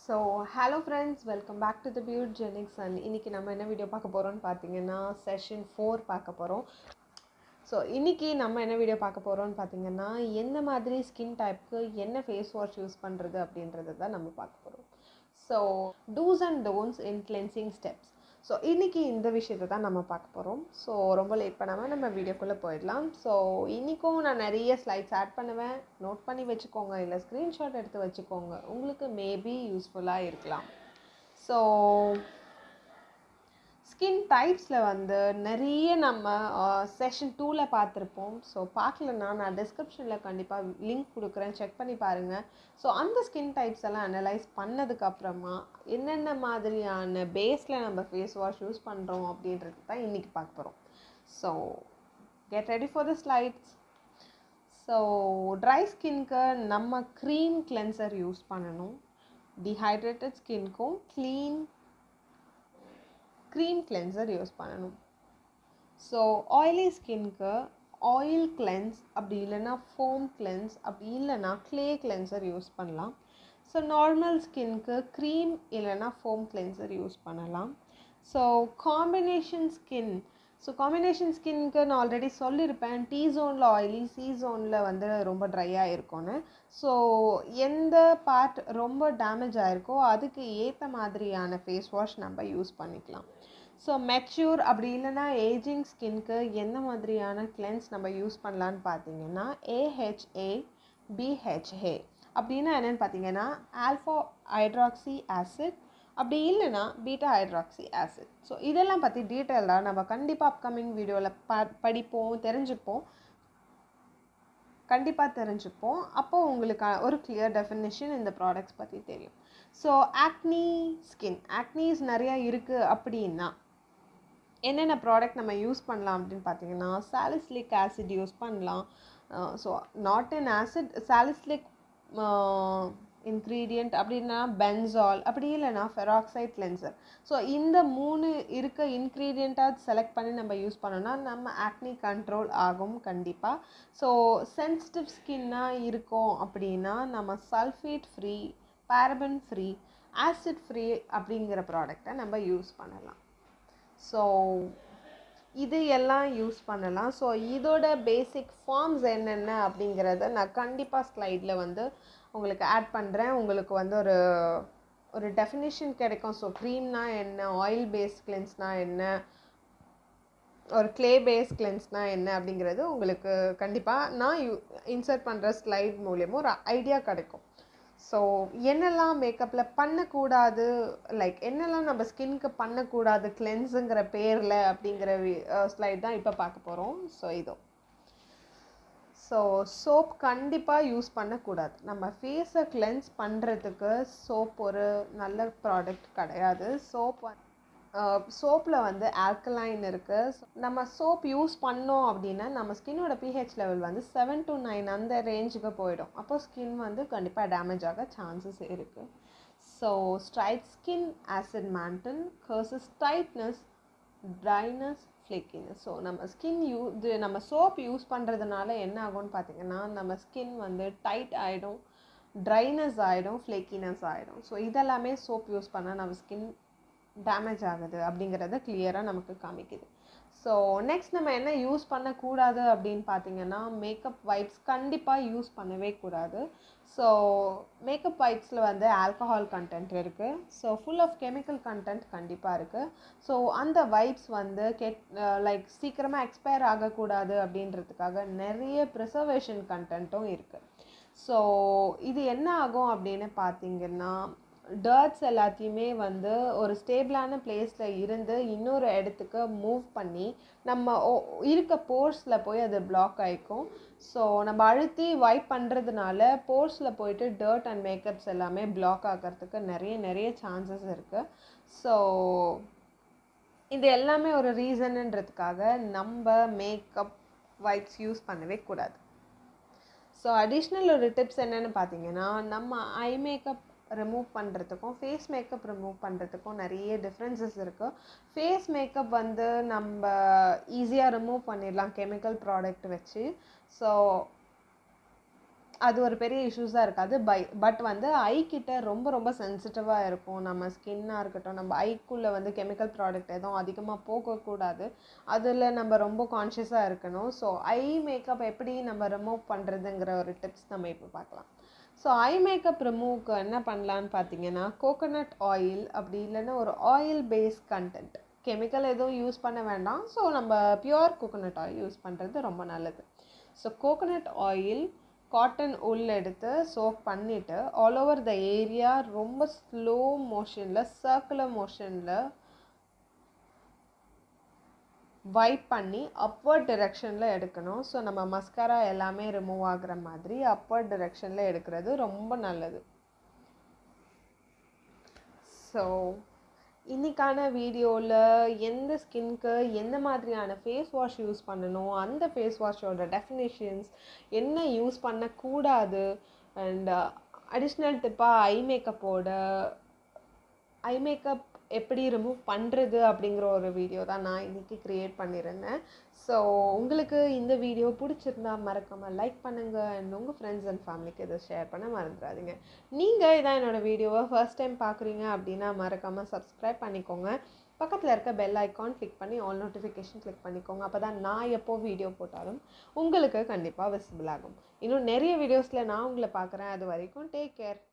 so hello friends welcome back to the Beautgenics and இன்றைக்கி நம்ம என்ன video பார்க்க போகிறோம்னு பார்த்தீங்கன்னா செஷன் ஃபோர் பார்க்க போகிறோம் ஸோ இன்றைக்கி நம்ம என்ன வீடியோ பார்க்க போகிறோம்னு பார்த்தீங்கன்னா எந்த மாதிரி ஸ்கின் டைப்க்கு என்ன ஃபேஸ் வாஷ் யூஸ் பண்ணுறது அப்படின்றது தான் நம்ம பார்க்க போகிறோம் so dos and don'ts in cleansing steps so இன்றைக்கி இந்த விஷயத்தை தான் நம்ம பார்க்க போகிறோம் ஸோ ரொம்ப லேட் பண்ணாமல் நம்ம வீடியோக்குள்ளே போயிடலாம் ஸோ இன்றைக்கும் நான் நிறைய ஸ்லைட்ஸ் ஆட் பண்ணுவேன் நோட் பண்ணி வச்சுக்கோங்க இல்லை ஸ்க்ரீன்ஷாட் எடுத்து வச்சுக்கோங்க உங்களுக்கு மேபி யூஸ்ஃபுல்லாக இருக்கலாம் ஸோ ஸ்கின் டைப்ஸில் வந்து நிறைய நம்ம செஷன் டூவில் பார்த்துருப்போம் ஸோ பார்க்கலன்னா நான் டிஸ்கிரிப்ஷனில் கண்டிப்பாக லிங்க் கொடுக்குறேன் செக் பண்ணி பாருங்கள் ஸோ அந்த ஸ்கின் டைப்ஸ் எல்லாம் அனலைஸ் பண்ணதுக்கப்புறமா என்னென்ன மாதிரியான பேஸில் நம்ம ஃபேஸ் வாஷ் யூஸ் பண்ணுறோம் அப்படின்றது தான் இன்றைக்கி பார்க்க போகிறோம் so get ready for the slides so dry ஸ்கின்க்கு நம்ம க்ரீம் கிளென்சர் யூஸ் பண்ணணும் டிஹைட்ரேட்டட் ஸ்கின்க்கும் க்ளீன் க்ரீம் கிளென்சர் யூஸ் பண்ணணும் ஸோ ஆயிலி ஸ்கின்க்கு ஆயில் கிளென்ஸ் அப்படி இல்லைன்னா ஃபோம் கிளென்ஸ் அப்படி இல்லைன்னா க்ளே கிளென்சர் யூஸ் பண்ணலாம் ஸோ நார்மல் ஸ்கின்க்கு க்ரீம் இல்லைன்னா ஃபோம் கிளென்சர் யூஸ் பண்ணலாம் so combination skin so combination ஸ்கின்க்கு நான் ஆல்ரெடி சொல்லியிருப்பேன் டி ஜோனில் ஆயிலி சி ஜோனில் வந்து ரொம்ப ட்ரையாக இருக்கும்னு ஸோ எந்த பார்ட் ரொம்ப டேமேஜ் ஆகிருக்கோ அதுக்கு ஏற்ற மாதிரியான ஃபேஸ் வாஷ் நம்ம யூஸ் பண்ணிக்கலாம் ஸோ மெச்சூர் அப்படி இல்லைன்னா ஏஜிங் ஸ்கின்க்கு எந்த மாதிரியான கிளென்ஸ் நம்ம யூஸ் பண்ணலான்னு பார்த்தீங்கன்னா ஏஹெச்ஏ பிஹெச்ஏ அப்படின்னா என்னென்னு பார்த்தீங்கன்னா ஆல்ஃபா ஹைட்ராக்சி ஆசிட் அப்படி இல்லைன்னா பீட்டா ஹைட்ராக்சி ஆசிட் ஸோ இதெல்லாம் பற்றி டீட்டெயிலாக நம்ம கண்டிப்பாக அப்கமிங் வீடியோவில் ப படிப்போம் தெரிஞ்சுப்போம் கண்டிப்பாக தெரிஞ்சுப்போம் அப்போது உங்களுக்கு ஒரு கிளியர் டெஃபினேஷன் இந்த ப்ராடக்ட்ஸ் பற்றி தெரியும் ஸோ ஆக்னி ஸ்கின் ஆக்னிஸ் நிறையா இருக்குது அப்படின்னா என்னென்ன ப்ராடக்ட் நம்ம யூஸ் பண்ணலாம் அப்படின்னு பார்த்தீங்கன்னா சாலிஸ்லிக் ஆசிட் யூஸ் பண்ணலாம் so not in acid salicylic ingredient அப்படின்னா பென்சால் அப்படி இல்லைன்னா ஃபெராக்சைட் கிளென்சர் ஸோ இந்த மூணு இருக்க இன்க்ரீடியண்ட்டாக செலக்ட் பண்ணி நம்ம யூஸ் பண்ணோன்னா நம்ம ஆக்னி கண்ட்ரோல் ஆகும் கண்டிப்பாக ஸோ சென்சிட்டிவ் ஸ்கின்னாக இருக்கோம் அப்படின்னா நம்ம sulphate free paraben free acid free அப்படிங்கிற ப்ராடக்டை நம்ம யூஸ் பண்ணலாம் ஸோ இது எல்லாம் யூஸ் பண்ணலாம் ஸோ இதோட பேசிக் ஃபார்ம்ஸ் என்னென்ன அப்படிங்கிறத நான் கண்டிப்பாக ஸ்லைடில் வந்து உங்களுக்கு ஆட் பண்ணுறேன் உங்களுக்கு வந்து ஒரு ஒரு டெஃபினேஷன் கிடைக்கும் ஸோ க்ரீம்னா என்ன ஆயில் பேஸ் கிளென்ஸ்னால் என்ன ஒரு க்ளே பேஸ் கிளென்ஸ்னால் என்ன அப்படிங்கிறது உங்களுக்கு கண்டிப்பாக நான் யூ இன்சர்ட் பண்ணுற ஸ்லைட் மூலியமாக ஒரு ஐடியா கிடைக்கும் ஸோ என்னெல்லாம் மேக்கப்பில் பண்ணக்கூடாது லைக் என்னெல்லாம் நம்ம ஸ்கின்க்கு பண்ணக்கூடாது கிளென்ஸுங்கிற பேரில் அப்படிங்கிற ஸ்லைட் தான் இப்போ பார்க்க போகிறோம் ஸோ இதோ ஸோ சோப் கண்டிப்பாக யூஸ் பண்ணக்கூடாது நம்ம ஃபேஸை கிளென்ஸ் பண்ணுறதுக்கு சோப் ஒரு நல்ல ப்ராடக்ட் கிடையாது சோப் சோப்பில் வந்து ஆல்கலைன் இருக்குது நம்ம சோப் யூஸ் பண்ணோம் அப்படின்னா நம்ம ஸ்கின்னோட பிஹெச் லெவல் வந்து செவன் டு நைன் அந்த ரேஞ்சுக்கு போயிடும் அப்போ ஸ்கின் வந்து கண்டிப்பாக டேமேஜ் ஆக சான்சஸ் இருக்குது so straight skin acid mantle causes tightness dryness flakiness so நம்ம ஸ்கின் யூ இது நம்ம சோப் யூஸ் பண்ணுறதுனால என்ன ஆகும்னு பார்த்தீங்கன்னா நம்ம ஸ்கின் வந்து டைட் ஆகிடும் ட்ரைனஸ் ஆகிடும் ஃப்ளேக்கினஸ் ஆகிடும் ஸோ இதெல்லாமே சோப் யூஸ் பண்ணால் நம்ம ஸ்கின் டேமேஜ் ஆகுது அப்படிங்கிறத கிளியராக நமக்கு காமிக்குது ஸோ நெக்ஸ்ட் நம்ம என்ன யூஸ் பண்ணக்கூடாது அப்படின்னு பார்த்தீங்கன்னா மேக்கப் வைப்ஸ் கண்டிப்பாக யூஸ் பண்ணவே கூடாது ஸோ மேக்கப் வைப்ஸில் வந்து ஆல்கஹால் கண்டென்ட் இருக்குது so full of chemical content கண்டிப்பாக இருக்குது ஸோ அந்த வைப்ஸ் வந்து கெட் லைக் சீக்கிரமாக எக்ஸ்பயர் ஆகக்கூடாது அப்படின்றதுக்காக நிறைய ப்ரிசர்வேஷன் கண்டென்ட்டும் இருக்குது ஸோ இது என்ன ஆகும் அப்படின்னு பார்த்தீங்கன்னா டர்ட்ஸ் எல்லாத்தையுமே வந்து ஒரு ஸ்டேபிளான பிளேஸில் இருந்து இன்னொரு இடத்துக்கு மூவ் பண்ணி நம்ம இருக்க போர்ஸில் போய் அது பிளாக் ஆகிக்கும் ஸோ நம்ம அழுத்தி வைப் பண்ணுறதுனால போர்ஸில் போயிட்டு டர்ட் அண்ட் மேக்கப்ஸ் எல்லாமே பிளாக் ஆகிறதுக்கு நிறைய நிறைய சான்சஸ் இருக்குது ஸோ இது எல்லாமே ஒரு ரீசனுன்றதுக்காக நம்ம மேக்கப் வைப்ஸ் யூஸ் பண்ணவே கூடாது ஸோ அடிஷ்னல் ஒரு டிப்ஸ் என்னென்னு பார்த்தீங்கன்னா நம்ம ஐ மேக்கப் ரிமூவ் பண்ணுறதுக்கும் ஃபேஸ் மேக்கப் ரிமூவ் பண்ணுறதுக்கும் நிறைய டிஃப்ரென்சஸ் இருக்குது ஃபேஸ் மேக்கப் வந்து நம்ம ஈஸியாக ரிமூவ் பண்ணிடலாம் கெமிக்கல் ப்ராடக்ட் வச்சு ஸோ அது ஒரு பெரிய இஷ்யூஸாக இருக்காது பை பட் வந்து ஐ கிட்ட ரொம்ப ரொம்ப சென்சிட்டிவாக இருக்கும் நம்ம ஸ்கின்னாக இருக்கட்டும் நம்ம ஐக்குள்ளே வந்து கெமிக்கல் ப்ராடக்ட் எதுவும் அதிகமாக போகக்கூடாது அதில் நம்ம ரொம்ப கான்ஷியஸாக இருக்கணும் ஸோ ஐ மேக்கப் எப்படி நம்ம ரிமூவ் பண்ணுறதுங்கிற ஒரு டிப்ஸ் நம்ம இப்போ பார்க்கலாம் ஸோ ஐ மேக்கப் ரிமூவ்க்கு என்ன பண்ணலான்னு பார்த்தீங்கன்னா கோகோனட் ஆயில் அப்படி இல்லைன்னா ஒரு ஆயில் பேஸ் கண்டென்ட் கெமிக்கல் எதுவும் யூஸ் பண்ண வேண்டாம் ஸோ நம்ம பியூர் கோகோனட் ஆயில் யூஸ் பண்ணுறது ரொம்ப நல்லது ஸோ கோகோனட் ஆயில் காட்டன் உள் எடுத்து சோக் பண்ணிவிட்டு ஆல் ஓவர் த ஏரியா ரொம்ப ஸ்லோ மோஷனில் சர்க்குலர் மோஷனில் வைப் பண்ணி அப்வர்ட் டிரெக்ஷனில் எடுக்கணும் ஸோ நம்ம மஸ்காரா எல்லாமே ரிமூவ் ஆகுற மாதிரி அப்வர்ட் டிரெக்ஷனில் எடுக்கிறது ரொம்ப நல்லது ஸோ இன்னைக்கான வீடியோவில் எந்த ஸ்கின்க்கு எந்த மாதிரியான ஃபேஸ் வாஷ் யூஸ் பண்ணணும் அந்த ஃபேஸ் வாஷோட டெஃபினேஷன்ஸ் என்ன யூஸ் பண்ணக்கூடாது அண்ட் அடிஷ்னல் டிப்பாக ஐ மேக்கப்போட ஐ மேக்கப் எப்படி ரிமூவ் பண்ணுறது அப்படிங்கிற ஒரு வீடியோ தான் நான் இன்றைக்கி க்ரியேட் பண்ணியிருந்தேன் ஸோ உங்களுக்கு இந்த வீடியோ பிடிச்சிருந்தா மறக்காமல் லைக் பண்ணுங்கள் அண்ட் உங்கள் ஃப்ரெண்ட்ஸ் அண்ட் ஃபேமிலிக்கு இதை ஷேர் பண்ண மறந்துடாதீங்க நீங்கள் இதான் என்னோடய வீடியோவை ஃபர்ஸ்ட் டைம் பார்க்குறீங்க அப்படின்னா மறக்காமல் சப்ஸ்கிரைப் பண்ணிக்கோங்க பக்கத்தில் இருக்க பெல் ஐக்கான் கிளிக் பண்ணி ஆல் நோட்டிஃபிகேஷன் கிளிக் பண்ணிக்கோங்க அப்போ தான் நான் எப்போ வீடியோ போட்டாலும் உங்களுக்கு கண்டிப்பாக விசிபிள் ஆகும் இன்னும் நிறைய வீடியோஸில் நான் உங்களை பார்க்குறேன் அது வரைக்கும் டேக் கேர்